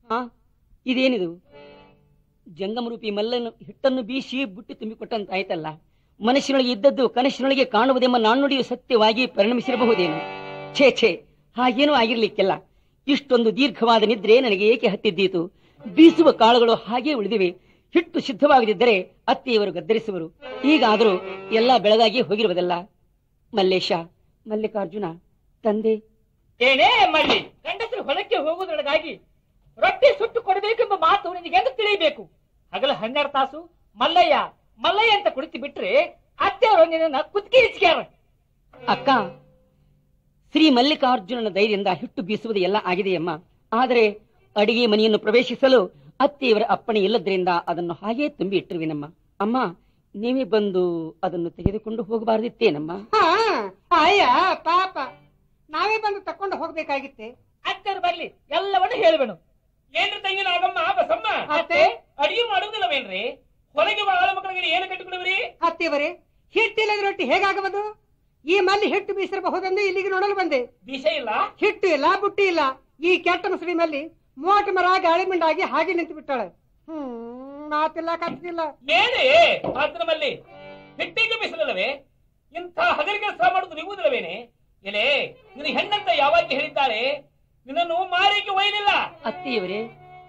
ಆ ಇದೇನಿದು ಜಂಗಮರೂಪಿ ಮಲ್ಲನ್ನು ಹಿಟ್ಟನ್ನು ಬೀಸಿ ಬುಟ್ಟಿ ತುಂಬಿಕೊಟ್ಟಂತಾಯ್ತಲ್ಲ ಮನಸ್ಸಿನೊಳಗೆ ಇದ್ದದ್ದು ಕನಸಿನೊಳಗೆ ಕಾಣುವುದೆಂಬ ನಾಣ್ಣುಡಿಯು ಸತ್ಯವಾಗಿ ಪರಿಣಮಿಸಿರಬಹುದೇನು ಛೇ ಛೇ ಹಾಗೇನೂ ಆಗಿರ್ಲಿಕ್ಕೆಲ್ಲ ಇಷ್ಟೊಂದು ದೀರ್ಘವಾದ ನಿದ್ರೆ ನನಗೆ ಏಕೆ ಹತ್ತಿದ್ದೀತು ಬೀಸುವ ಕಾಳುಗಳು ಹಾಗೇ ಉಳಿದಿವೆ ಹಿಟ್ಟು ಸಿದ್ಧವಾಗದಿದ್ದರೆ ಅತ್ತೆಯವರು ಗದ್ದರಿಸುವರು ಈಗಾದರೂ ಎಲ್ಲ ಬೆಳಗಾಗಿ ಹೋಗಿರುವುದಲ್ಲ ಮಲ್ಲೇಶ ಮಲ್ಲಿಕಾರ್ಜುನ ತಂದೆ ಏನೇ ಮಳ್ಳಿ ಗಂಡಸರು ಹೊಲಕ್ಕೆ ಹೋಗುವುದರೊಳಗಾಗಿ ರೊಟ್ಟಿ ಸುಟ್ಟು ಕೊಡಬೇಕೆಂಬ ಮಾತು ನಿನಗೆ ಎಂದು ತಿಳಿಯಬೇಕು ಹಗಲ ಹನ್ನೆರಡು ತಾಸು ಮಲ್ಲಯ್ಯ ಮಲ್ಲಯ್ಯ ಅಂತ ಕುಳಿತು ಬಿಟ್ರೆ ಅತ್ತೆಯವರು ನಿನ್ನ ಕುತ್ತಿಗೆ ಇಚ್ಕ್ಯಾರ ಅಕ್ಕ ಶ್ರೀ ಮಲ್ಲಿಕಾರ್ಜುನನ ಧೈರ್ಯದಿಂದ ಹಿಟ್ಟು ಬೀಸುವುದು ಎಲ್ಲ ಆಗಿದೆಯಮ್ಮ ಆದರೆ ಅಡಿಗೆ ಮನೆಯನ್ನು ಪ್ರವೇಶಿಸಲು ಅತ್ತೆಯವರ ಅಪ್ಪಣೆ ಇಲ್ಲದ್ರಿಂದ ಅದನ್ನು ಹಾಗೇ ತುಂಬಿ ಇಟ್ಟಿರುವಿನಮ್ಮ ಅಮ್ಮ ನೀವೇ ಬಂದು ಅದನ್ನು ತೆಗೆದುಕೊಂಡು ಹೋಗಬಾರದಿತ್ತೇನಮ್ಮ ಹಾ ಅಯ್ಯ ಪಾಪ ನಾವೇ ಬಂದು ತಕೊಂಡು ಹೋಗ್ಬೇಕಾಗಿತ್ತೆ ಅತ್ತೆಯವರು ಬರ್ಲಿ ಎಲ್ಲವನ್ನು ಹೇಳುವೆನು ಏನ್ರಿ ತಂಗಿ ನಾಗಮ್ಮ ಬಸಮ್ಮ ಅತ್ತೆ ಅಡಿಗೆ ಮಾಡುವುದಿಲ್ಲವೇನ್ರಿ ಹೊರಗೆ ಬಾಳ ಮಕ್ಕಳಿಗೆ ಏನು ಕಟ್ಟಿಕೊಡುವ್ರಿ ಅತ್ತೆಯವರೇ ಹಿಟ್ಟಿಲ್ಲದ ರೊಟ್ಟಿ ಹೇಗಾಗಬಹುದು ಈ ಮಲ್ಲಿ ಹಿಟ್ಟು ಬೀಸಿರಬಹುದೆಂದು ಇಲ್ಲಿಗೆ ನೋಡಲು ಬಂದೆ ವಿಷ ಇಲ್ಲ ಹಿಟ್ಟು ಇಲ್ಲ ಬುಟ್ಟಿ ಇಲ್ಲ ಈ ಕೆಟ್ಟ ಮುಸುಳಿ ಮಲ್ಲಿ ಮೋಟ ಮರ ಗಾಳಿ ಮಿಂಡಾಗಿ ಹಾಗೆ ನಿಂತು ಬಿಟ್ಟಾಳೆ ಹ್ಮ್ ಮಾತಿಲ್ಲ ಕತ್ತಿಲ್ಲ ಏನೇ ಮಾತ್ರಮಲ್ಲಿ ಹಿಟ್ಟಿಗೆ ಬಿಸಿಲಲ್ಲವೇ ಇಂಥ ಹಗರಿ ಕೆಲಸ ಮಾಡುವುದು ನಿಗುವುದಿಲ್ಲವೇನೆ ಎಲೆ ನಿನ್ನ ಹೆಣ್ಣಂತ ಯಾವಾಗ ಹೇಳಿದ್ದಾರೆ ನಿನ್ನನ್ನು ಮಾರಿಗೆ ಒಯ್ಯಲಿಲ್ಲ ಅತ್ತೆಯವರೇ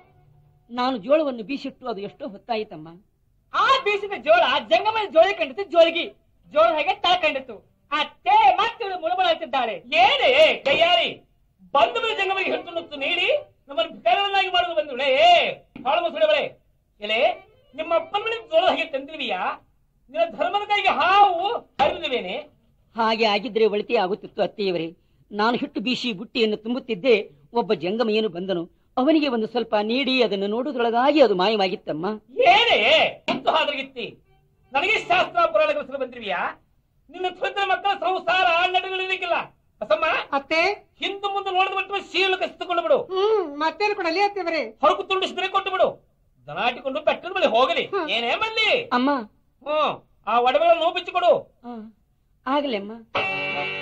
ನಾನು ಜೋಳವನ್ನು ಬೀಸಿಟ್ಟು ಅದು ಎಷ್ಟೋ ಹೊತ್ತಾಯಿತಮ್ಮ ಆ ಬೀಸಿದ ಜೋಳ ಜಂಗಮನ ಜೋಳಿ ಕಂಡಿತು ಜೋಳಿಗಿ ಜೋಳ ಹಾಗೆ ತಳ ಕಂಡಿತು ಅತ್ತೆ ಮತ್ತೆ ಮುಳಬಳ ಅಂತಿದ್ದಾಳೆ ಏನೇ ಕೈಯಾರಿ ಬಂದ ಮೇಲೆ ಜಂಗಮರಿಗೆ ಹಿಡಿದು ನೀಡಿ ನಮ್ಮನ್ನು ಭಿಕಾರನ್ನಾಗಿ ಮಾಡುವುದು ಬಂದುಳೆ ಹಾಳು ಮುಸುಳೆಬಳೆ ಎಲೆ ನಿಮ್ಮ ಅಪ್ಪನ ಮನೆ ಜೋಳ ಹಾಗೆ ತಂದಿರುವಿಯಾ ನಿನ್ನ ಧರ್ಮದ ಕೈಗೆ ಹಾವು ಹರಿದಿರುವೇನೆ ಹಾಗೆ ಆಗಿದ್ರೆ ಒಳಿತೇ ಆಗುತ್ತಿತ್ತು ಅತ್ತೆಯವರೇ ನಾನು ಹಿಟ್ಟು ಬೀಸಿ ಬುಟ್ಟಿಯನ್ನು ತುಂಬುತ್ತಿದ್ದೆ ಒಬ್ಬ ಜಂಗಮಯ್ಯನು ಬಂದನು ಅವನಿಗೆ ಒಂದು ಸ್ವಲ್ಪ ನೀಡಿ ಅದನ್ನು ನೋಡುವುದರೊಳಗಾಗಿ ಅದು ಮಾಯವಾಗಿತ್ತಮ್ಮ ಏನೇ ಮುತ್ತು ಹಾದ್ರಗಿತ್ತಿ ನನಗೆ ಶಾಸ್ತ್ರ ಪುರಾಣ ಕೆಲಸ ಬಂದಿರುವಿಯಾ ನಿನ್ನ ತ್ವರಿತ ಮಕ್ಕಳ ಸಂಸಾರ ನಡೆಗಳಿರಲಿಕ್ಕಿಲ್ಲ ಬಸಮ್ಮ ಅತ್ತೆ ಹಿಂದು ಮುಂದೆ ನೋಡಿದ ಬಿಟ್ಟು ಶೀಲ ಕಸಿದುಕೊಂಡು ಬಿಡು ಹ್ಮ್ ಮತ್ತೇನು ಕೊಡಲಿ ಅತ್ತೆಯವರೇ ಹೊರಗು ತುಂಡಿಸಿದ್ರೆ ಕೊಟ್ಟು ಬಿಡು ದನಾಟಿಕೊಂಡು ಬೆಟ್ಟದ ಬಳಿ ಹೋಗಲಿ ಏನೇ ಮಲ್ಲಿ ಅಮ್ಮ ಹ್ಮ್ ಆ ಒಡವೆಗಳನ್ನು ಬಿಚ್ಚಿಕೊಡು ಆ, ಆಗ್ಲೇ ಅಮ್ಮ